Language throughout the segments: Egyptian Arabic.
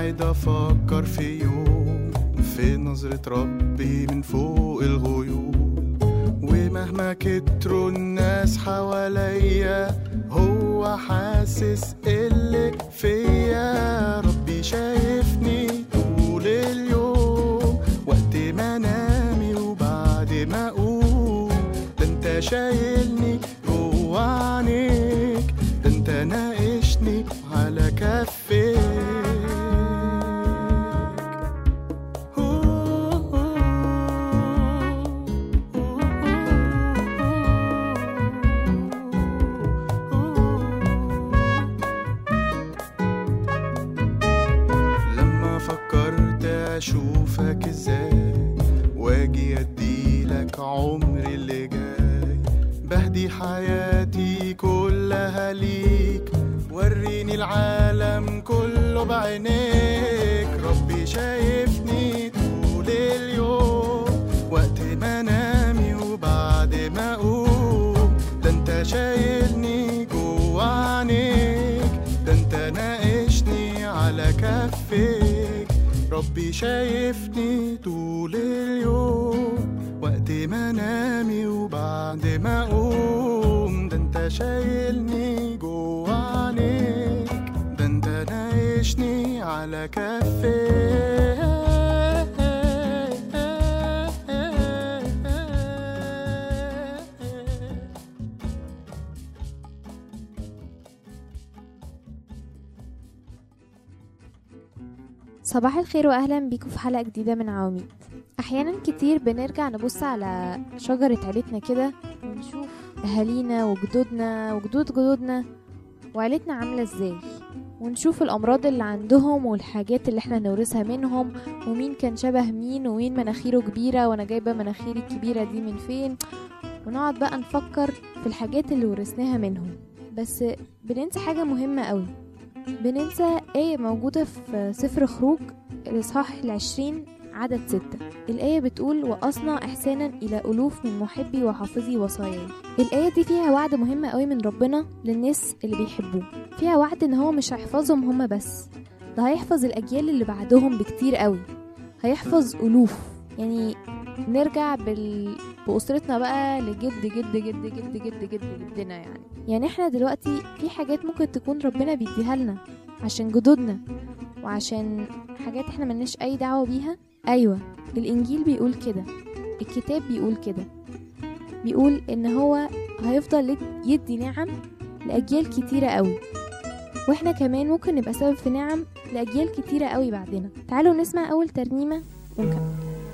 قاعد افكر في يوم في نظرة ربي من فوق الغيوم ومهما كتروا الناس حواليا هو حاسس اللي فيا ربي شايفني طول اليوم وقت ما انامي وبعد ما اقوم ده انت شايلني جوا عينيك ده انت ناقشني على كفيك لما فكرت اشوفك ازاي واجي اديلك عمري اللي جاي بهدي حياتي كلها ليك وريني العالم كله بعينيك ربي شايفني طول اليوم وقت ما انامي وبعد ما اقوم ده انت شايلني جوا عينيك ده انت ناقشني على كفيك ربي شايفني طول اليوم وقت ما انامي وبعد ما اقوم ده انت شايلني جوا عينيك ده انت ناقشني على كفيك صباح الخير واهلا بيكم في حلقه جديده من عواميد احيانا كتير بنرجع نبص على شجره عيلتنا كده ونشوف اهالينا وجدودنا وجدود جدودنا وعيلتنا عامله ازاي ونشوف الامراض اللي عندهم والحاجات اللي احنا نورثها منهم ومين كان شبه مين ومين مناخيره كبيره وانا جايبه مناخيري الكبيره دي من فين ونقعد بقى نفكر في الحاجات اللي ورثناها منهم بس بننسى حاجه مهمه قوي بننسى آية موجودة في سفر خروج الإصحاح العشرين عدد ستة الآية بتقول وأصنع إحسانا إلى ألوف من محبي وحافظي وصاياي الآية دي فيها وعد مهم قوي من ربنا للناس اللي بيحبوه فيها وعد إن هو مش هيحفظهم هما بس ده هيحفظ الأجيال اللي بعدهم بكتير قوي هيحفظ ألوف يعني نرجع بال... بأسرتنا بقى لجد جد جد جد جد جد جدنا يعني يعني احنا دلوقتي في حاجات ممكن تكون ربنا بيديها لنا عشان جدودنا وعشان حاجات احنا ملناش اي دعوة بيها ايوه الانجيل بيقول كده الكتاب بيقول كده بيقول ان هو هيفضل يد- يدي نعم لاجيال كتيرة قوي واحنا كمان ممكن نبقى سبب في نعم لاجيال كتيرة قوي بعدنا تعالوا نسمع اول ترنيمة ونكمل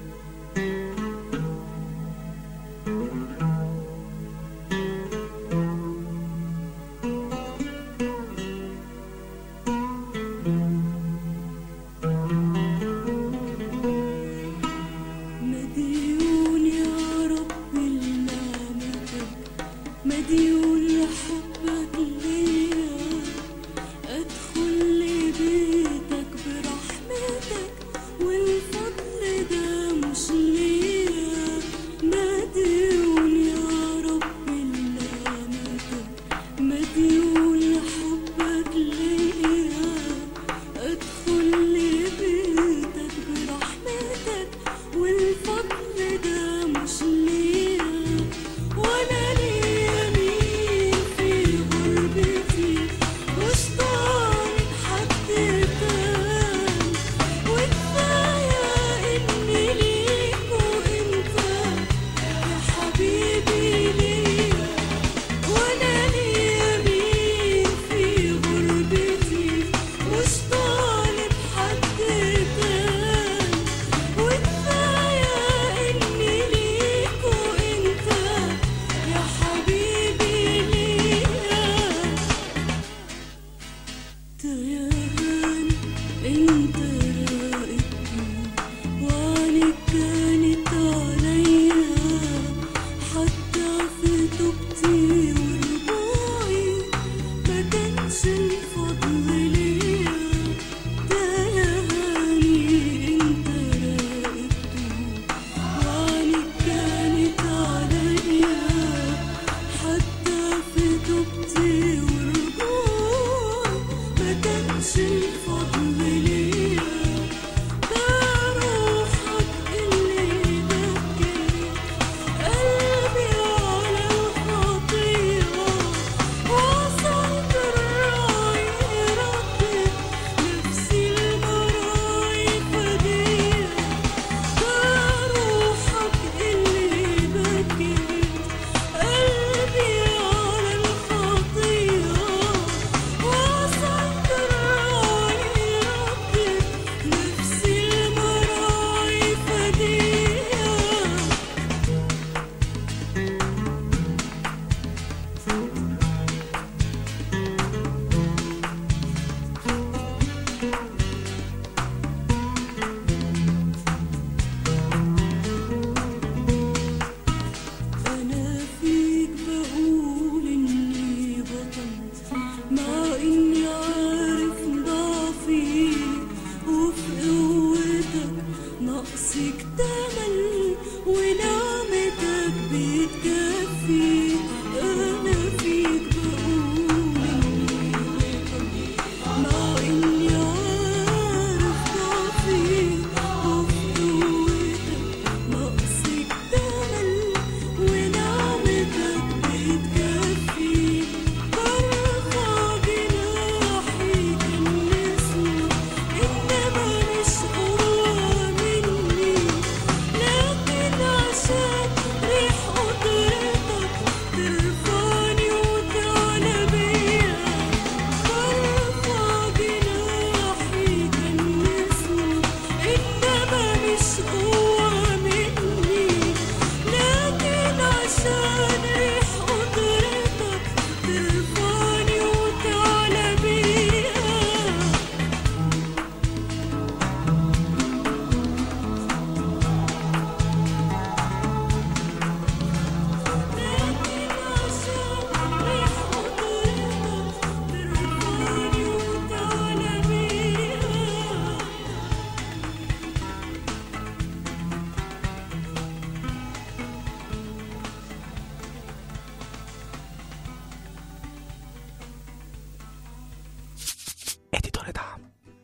مديون يا رب لنعمتك مديون لحبك ليا ادخل لبيتك برحمتك والفضل ده مش ليا مديون يا رب لنعمتك مديون لحبك ليا ادخل لبيتك برحمتك والفضل ده مش ليا وانا ليا مين في غربتي وسط حد تاني وكفايه اني ليك وانت يا حبيبي ليا وانا ليا مين في غربتي مش طالب حد تاني وكفايه اني ليك وانت يا حبيبي ليا تيهان انت رائدني وعنك كانت عليا حتى في توبتي ورجوعي ما كانش الفضل ليا تيهاني انت رائدني وعنك كانت عليا حتى في توبتي ورجوعي ما كانش الفضل ليا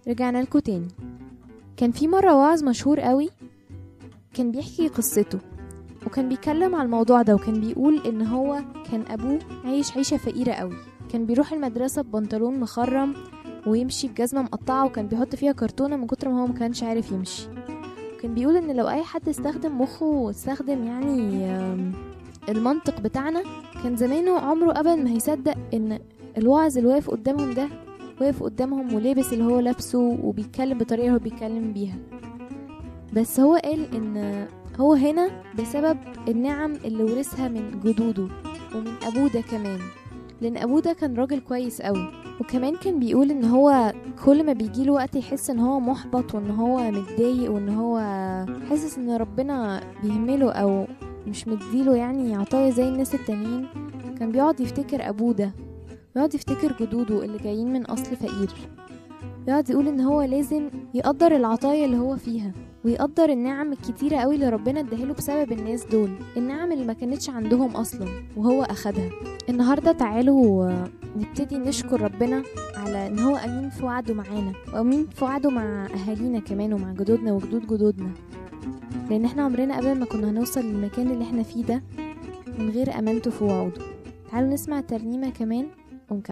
رجعنا لكم تاني كان في مرة واعظ مشهور قوي كان بيحكي قصته وكان بيتكلم على الموضوع ده وكان بيقول ان هو كان ابوه عايش عيشة فقيرة قوي كان بيروح المدرسة ببنطلون مخرم ويمشي بجزمة مقطعة وكان بيحط فيها كرتونة من كتر ما هو مكانش عارف يمشي كان بيقول ان لو اي حد استخدم مخه واستخدم يعني آم، المنطق بتاعنا كان زمانه عمره ابدا ما هيصدق ان الواعظ اللي واقف قدامهم ده واقف قدامهم ولابس اللي هو لابسه وبيتكلم بطريقة هو بيتكلم بيها بس هو قال ان هو هنا بسبب النعم اللي ورثها من جدوده ومن ابوه ده كمان لان ابوه ده كان راجل كويس قوي وكمان كان بيقول ان هو كل ما بيجيله وقت يحس ان هو محبط وان هو متضايق وان هو حاسس ان ربنا بيهمله او مش مديله يعني عطايا زي الناس التانيين كان بيقعد يفتكر ابوه ده ويقعد يفتكر جدوده اللي جايين من اصل فقير يقعد يقول ان هو لازم يقدر العطايا اللي هو فيها ويقدر النعم الكتيرة قوي اللي ربنا اداهله بسبب الناس دول النعم اللي ما كانتش عندهم اصلا وهو اخدها النهاردة تعالوا آه، نبتدي نشكر ربنا على ان هو امين في وعده معانا وامين في وعده مع اهالينا كمان ومع جدودنا وجدود جدودنا لان احنا عمرنا ابدا ما كنا هنوصل للمكان اللي احنا فيه ده من غير امانته في وعوده تعالوا نسمع ترنيمة كمان ونكمل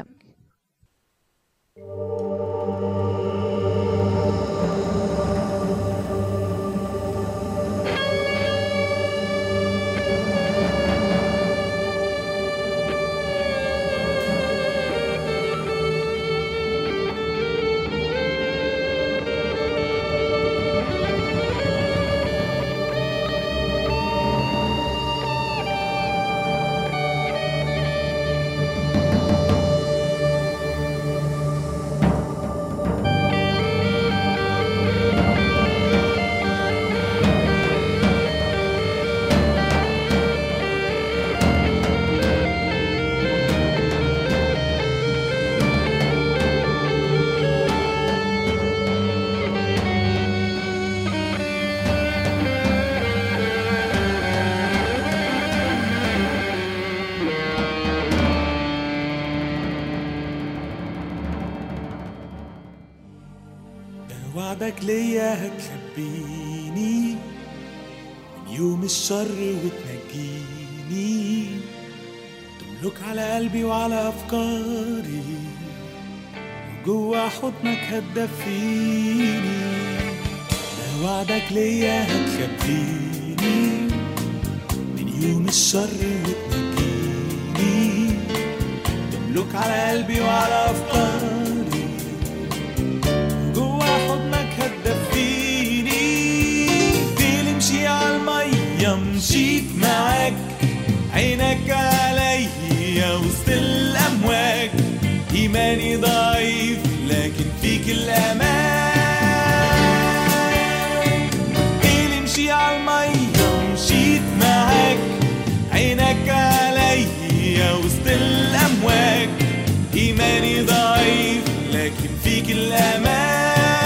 وعدك ليا هتخبيني من يوم الشر وتنجيني تملك على قلبي وعلى أفكاري وجوا حضنك هتدفيني ده وعدك ليا هتخبيني من يوم الشر وتنجيني تملك على قلبي وعلى أفكاري جوا حضنك هتدفيني ديلي امشي على المية مشيت معاك عينك عليا وسط الأمواج إيماني ضعيف لكن فيك الأمان ديلي امشي على المية مشيت معاك عينك عليا وسط الأمواج إيماني ضعيف لكن فيك الأمان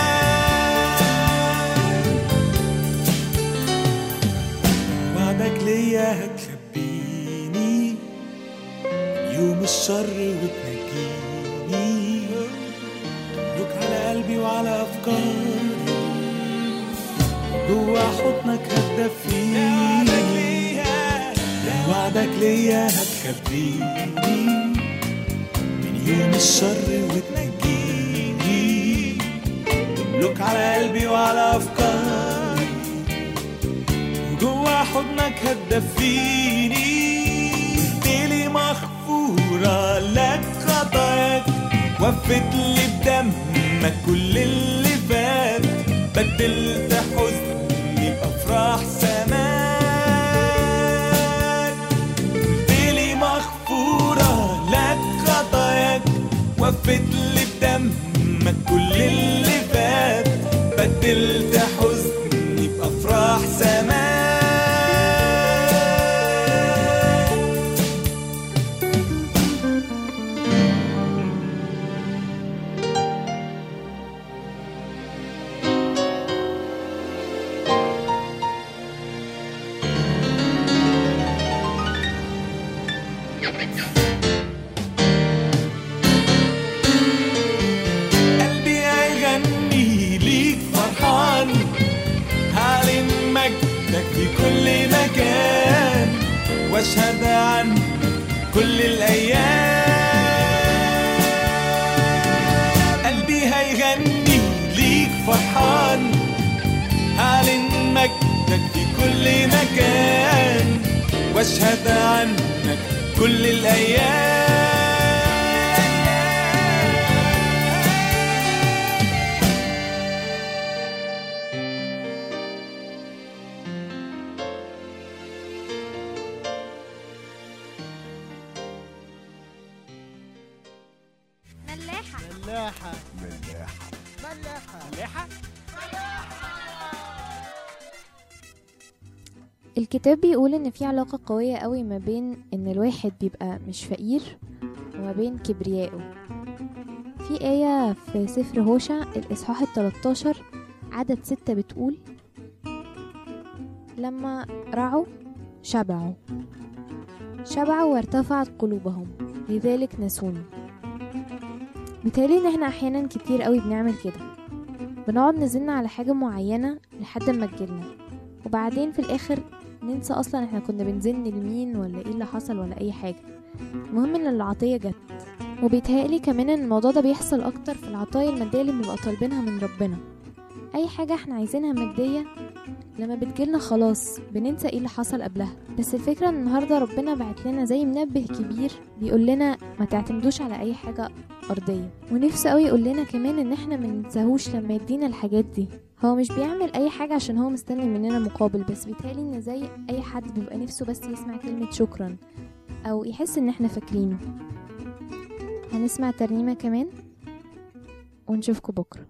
وعدك ليا هتخبيني من يوم الشر وتنجيني تملك على قلبي وعلى أفكاري جوا حضنك هتدفيني ده وعدك ليا هتخبيني من يوم الشر وتنجيني تملك على قلبي وعلى أفكاري وجوا حضنك هتدفيني ليلي مغفورة لك خطاياك وفت لي بدمك كل اللي فات بدلت حزني بأفراح سماك ليلي مغفورة لك خطاياك وفت لي بدمك كل اللي فات بدلت حزني بأفراح سماك قلبي هيغني واشهد عنك كل الايام قلبي هيغني ليك فرحان هعلن مجدك في كل مكان واشهد عنك كل الايام ملاحة ملاحة ملاحة ملاحة الكتاب بيقول ان في علاقة قوية قوي ما بين ان الواحد بيبقى مش فقير وما بين كبريائه في آية في سفر هوشع الإصحاح التلتاشر عدد ستة بتقول لما رعوا شبعوا شبعوا وارتفعت قلوبهم لذلك نسوني بيتهيألي ان احنا احيانا كتير قوي بنعمل كده بنقعد نزلن على حاجة معينة لحد ما تجيلنا وبعدين في الاخر ننسى اصلا احنا كنا بنزن لمين ولا ايه اللي حصل ولا اي حاجة المهم ان العطية جت وبيتهيألي كمان ان الموضوع ده بيحصل اكتر في العطايا المادية اللي بنبقى طالبينها من ربنا اي حاجة احنا عايزينها مادية لما بتجيلنا خلاص بننسى ايه اللي حصل قبلها بس الفكرة ان النهاردة ربنا بعت لنا زي منبه كبير بيقول لنا ما تعتمدوش على اي حاجة ارضية ونفسه قوي يقول لنا كمان ان احنا ما ننساهوش لما يدينا الحاجات دي هو مش بيعمل اي حاجة عشان هو مستني مننا مقابل بس بيتهيألي ان زي اي حد بيبقى نفسه بس يسمع كلمة شكرا او يحس ان احنا فاكرينه هنسمع ترنيمة كمان ونشوفكم بكرة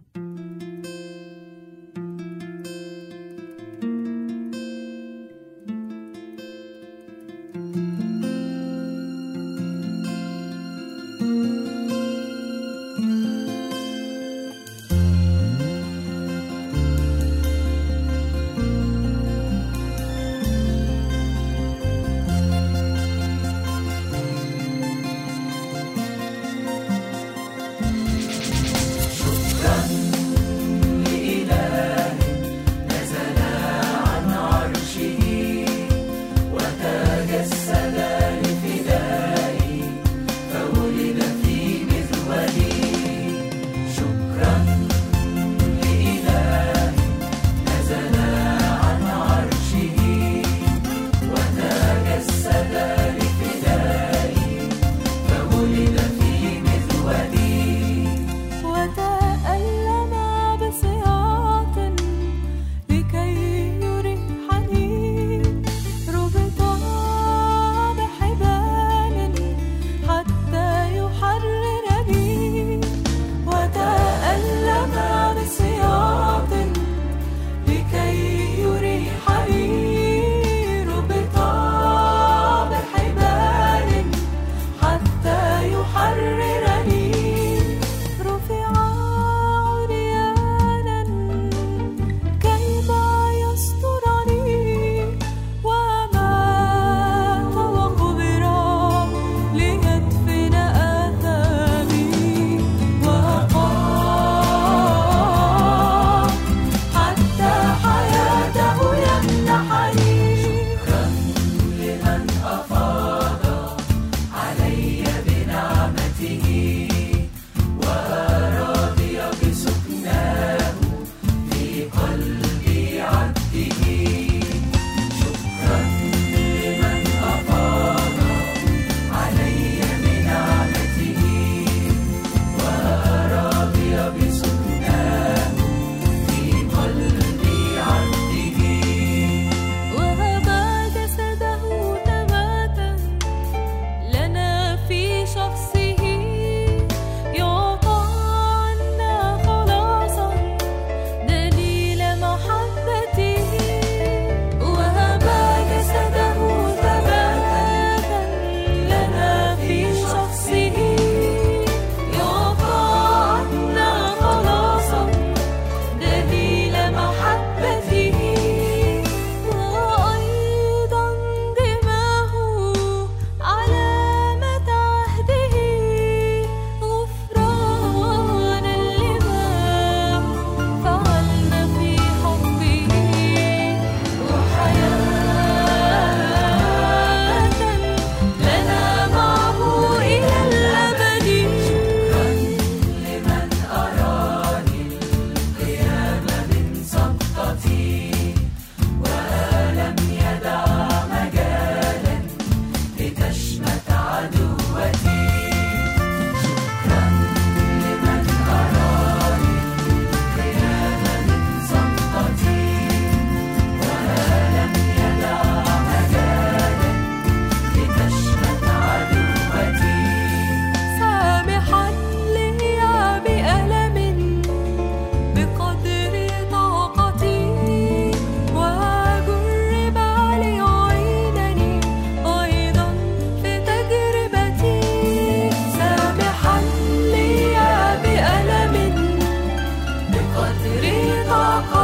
شكرا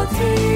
فين